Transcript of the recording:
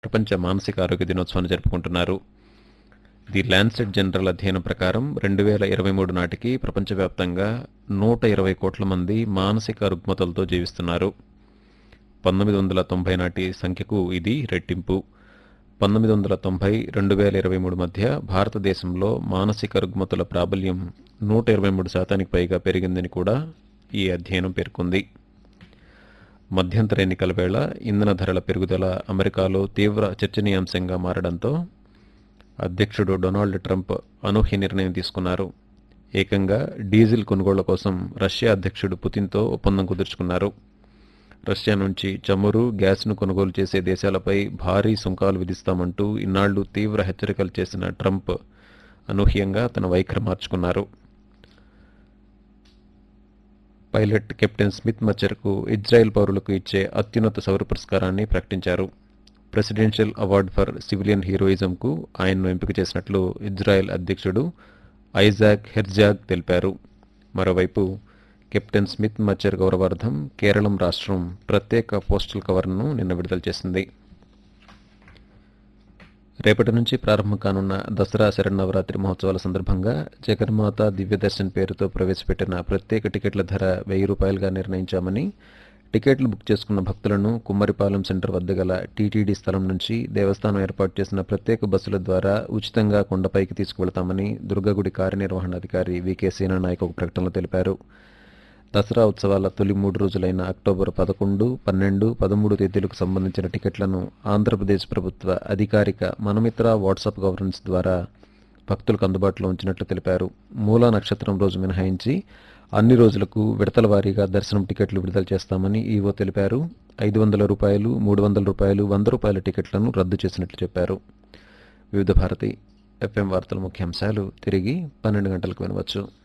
ప్రపంచ మానసిక ఆరోగ్య దినోత్సవాన్ని జరుపుకుంటున్నారు ది ల్యాన్సెట్ జనరల్ అధ్యయనం ప్రకారం రెండు వేల ఇరవై మూడు నాటికి ప్రపంచవ్యాప్తంగా నూట ఇరవై కోట్ల మంది మానసిక రుగ్మతలతో జీవిస్తున్నారు పంతొమ్మిది వందల తొంభై నాటి సంఖ్యకు ఇది రెట్టింపు పంతొమ్మిది వందల తొంభై రెండు వేల ఇరవై మూడు మధ్య భారతదేశంలో మానసిక రుగ్మతుల ప్రాబల్యం నూట ఇరవై మూడు శాతానికి పైగా పెరిగిందని కూడా ఈ అధ్యయనం పేర్కొంది మధ్యంతర ఎన్నికల వేళ ఇంధన ధరల పెరుగుదల అమెరికాలో తీవ్ర చర్చనీయాంశంగా మారడంతో అధ్యక్షుడు డొనాల్డ్ ట్రంప్ అనూహ్య నిర్ణయం తీసుకున్నారు ఏకంగా డీజిల్ కొనుగోళ్ల కోసం రష్యా అధ్యక్షుడు పుతిన్తో ఒప్పందం కుదుర్చుకున్నారు రష్యా నుంచి చమురు గ్యాస్ను కొనుగోలు చేసే దేశాలపై భారీ సుంకాలు విధిస్తామంటూ ఇన్నాళ్లు తీవ్ర హెచ్చరికలు చేసిన ట్రంప్ అనూహ్యంగా తన వైఖరి మార్చుకున్నారు పైలట్ కెప్టెన్ స్మిత్ మచ్చర్కు ఇజ్రాయెల్ పౌరులకు ఇచ్చే అత్యున్నత సౌర పురస్కారాన్ని ప్రకటించారు ప్రెసిడెన్షియల్ అవార్డు ఫర్ సివిలియన్ హీరోయిజంకు ఆయన్ను ఎంపిక చేసినట్లు ఇజ్రాయెల్ అధ్యక్షుడు ఐజాక్ హెర్జాగ్ తెలిపారు మరోవైపు కెప్టెన్ స్మిత్ మచ్చర్ గౌరవార్థం కేరళం రాష్ట్రం ప్రత్యేక పోస్టల్ కవర్ను నిన్న విడుదల చేసింది రేపటి నుంచి ప్రారంభం కానున్న దసరా శరన్నవరాత్రి మహోత్సవాల సందర్భంగా జగన్మాత దివ్యదర్శన్ పేరుతో ప్రవేశపెట్టిన ప్రత్యేక టికెట్ల ధర వెయ్యి రూపాయలుగా నిర్ణయించామని టికెట్లు బుక్ చేసుకున్న భక్తులను కుమ్మరిపాలెం సెంటర్ వద్ద గల టీటీడీ స్థలం నుంచి దేవస్థానం ఏర్పాటు చేసిన ప్రత్యేక బస్సుల ద్వారా ఉచితంగా కొండపైకి తీసుకువెళతామని దుర్గగుడి కార్యనిర్వహణాధికారి వికే సేనానాయక్ ఒక ప్రకటనలో తెలిపారు దసరా ఉత్సవాల తొలి మూడు రోజులైన అక్టోబర్ పదకొండు పన్నెండు పదమూడు తేదీలకు సంబంధించిన టికెట్లను ఆంధ్రప్రదేశ్ ప్రభుత్వ అధికారిక మనమిత్ర వాట్సాప్ గవర్నెన్స్ ద్వారా భక్తులకు అందుబాటులో ఉంచినట్లు తెలిపారు మూలా నక్షత్రం రోజు మినహాయించి అన్ని రోజులకు విడతల వారీగా దర్శనం టికెట్లు విడుదల చేస్తామని ఈవో తెలిపారు ఐదు వందల రూపాయలు మూడు వందల రూపాయలు వంద రూపాయల టికెట్లను రద్దు చేసినట్లు చెప్పారు వివిధ భారతి ఎఫ్ఎం వార్తల ముఖ్యాంశాలు తిరిగి పన్నెండు గంటలకు వినవచ్చు